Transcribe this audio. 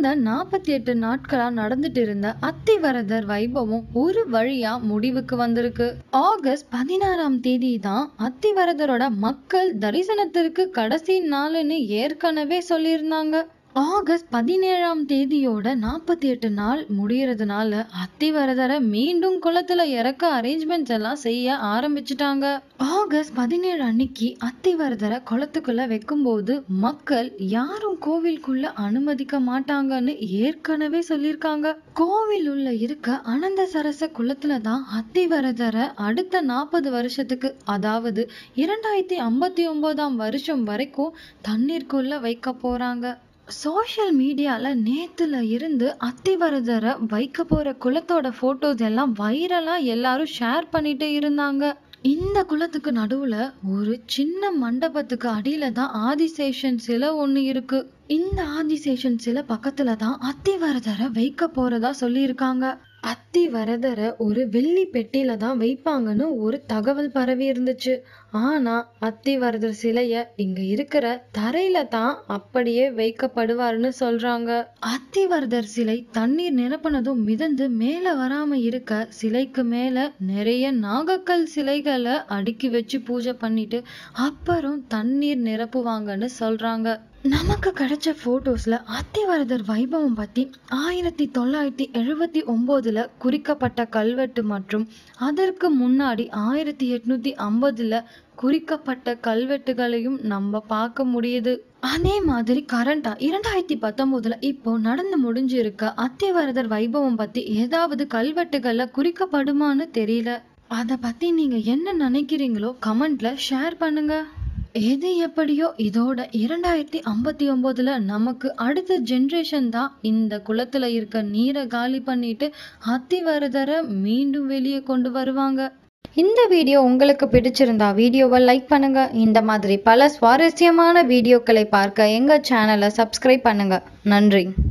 கடந்த நாற்பத்தி எட்டு நாட்களா நடந்துட்டு இருந்த அத்திவரதர் வைபவம் ஒரு வழியா முடிவுக்கு வந்திருக்கு ஆகஸ்ட் பதினாறாம் தேதி தான் அத்திவரதரோட மக்கள் தரிசனத்திற்கு கடைசி நாள்னு ஏற்கனவே சொல்லியிருந்தாங்க ஆகஸ்ட் பதினேழாம் தேதியோட நாற்பத்தி எட்டு நாள் முடியறதுனால அத்திவரதரை மீண்டும் குளத்துல இறக்க அரேஞ்ச்மெண்ட்ஸ் எல்லாம் செய்ய ஆரம்பிச்சிட்டாங்க ஆகஸ்ட் பதினேழு அன்னைக்கு அத்திவரதரை குளத்துக்குள்ள வைக்கும்போது மக்கள் யாரும் கோவிலுக்குள்ள அனுமதிக்க மாட்டாங்கன்னு ஏற்கனவே சொல்லியிருக்காங்க கோவில் உள்ள இருக்க அனந்த சரச குளத்துல தான் அத்திவரதரை அடுத்த நாற்பது வருஷத்துக்கு அதாவது இரண்டாயிரத்தி ஐம்பத்தி ஒன்பதாம் வருஷம் வரைக்கும் தண்ணீருக்குள்ள வைக்க போறாங்க சோஷியல் மீடியால நேத்துல இருந்து அத்திவரதரை வைக்க போற குளத்தோட போட்டோஸ் எல்லாம் வைரலா எல்லாரும் ஷேர் பண்ணிட்டு இருந்தாங்க இந்த குளத்துக்கு நடுவுல ஒரு சின்ன மண்டபத்துக்கு அடியில தான் ஆதிசேஷன் சிலை ஒண்ணு இருக்கு இந்த ஆதிசேஷன் சிலை பக்கத்துல தான் அத்திவரதரை வைக்க போறதா சொல்லியிருக்காங்க அத்திவரதரை ஒரு வெள்ளி பெட்டியில தான் வைப்பாங்கன்னு ஒரு தகவல் பரவி இருந்துச்சு ஆனா அத்திவரதர் சிலைய இங்க இருக்கிற தரையில தான் அப்படியே வைக்கப்படுவார்னு சொல்றாங்க அத்திவரதர் சிலை தண்ணீர் நிரப்பினதும் மிதந்து மேல வராம இருக்க சிலைக்கு மேல நிறைய நாகக்கல் சிலைகளை அடுக்கி வச்சு பூஜை பண்ணிட்டு அப்புறம் தண்ணீர் நிரப்புவாங்கன்னு சொல்றாங்க நமக்கு கிடைச்ச போட்டோஸ்ல அத்திவரதர் வைபவம் பத்தி ஆயிரத்தி தொள்ளாயிரத்தி எழுபத்தி ஒன்பதுல குறிக்கப்பட்ட கல்வெட்டு மற்றும் அதற்கு முன்னாடி ஆயிரத்தி எட்நூத்தி ஐம்பதுல குறிக்கப்பட்ட கல்வெட்டுகளையும் நம்ம பார்க்க முடியுது அதே மாதிரி கரண்டா இரண்டாயிரத்தி பத்தொன்பதுல இப்போ நடந்து முடிஞ்சிருக்க அத்திவரதர் வைபவம் பத்தி ஏதாவது கல்வெட்டுகள்ல குறிக்கப்படுமான்னு தெரியல அத பத்தி நீங்க என்ன நினைக்கிறீங்களோ கமெண்ட்ல ஷேர் பண்ணுங்க எது எப்படியோ இதோட இரண்டாயிரத்தி ஐம்பத்தி ஒன்பதுல நமக்கு அடுத்த ஜென்ரேஷன் தான் இந்த குளத்துல இருக்க நீரை காலி பண்ணிட்டு அத்திவரதரை மீண்டும் வெளியே கொண்டு வருவாங்க இந்த வீடியோ உங்களுக்கு பிடிச்சிருந்தா வீடியோவை லைக் பண்ணுங்க இந்த மாதிரி பல சுவாரஸ்யமான வீடியோக்களை பார்க்க எங்க சேனலை சப்ஸ்கிரைப் பண்ணுங்க நன்றி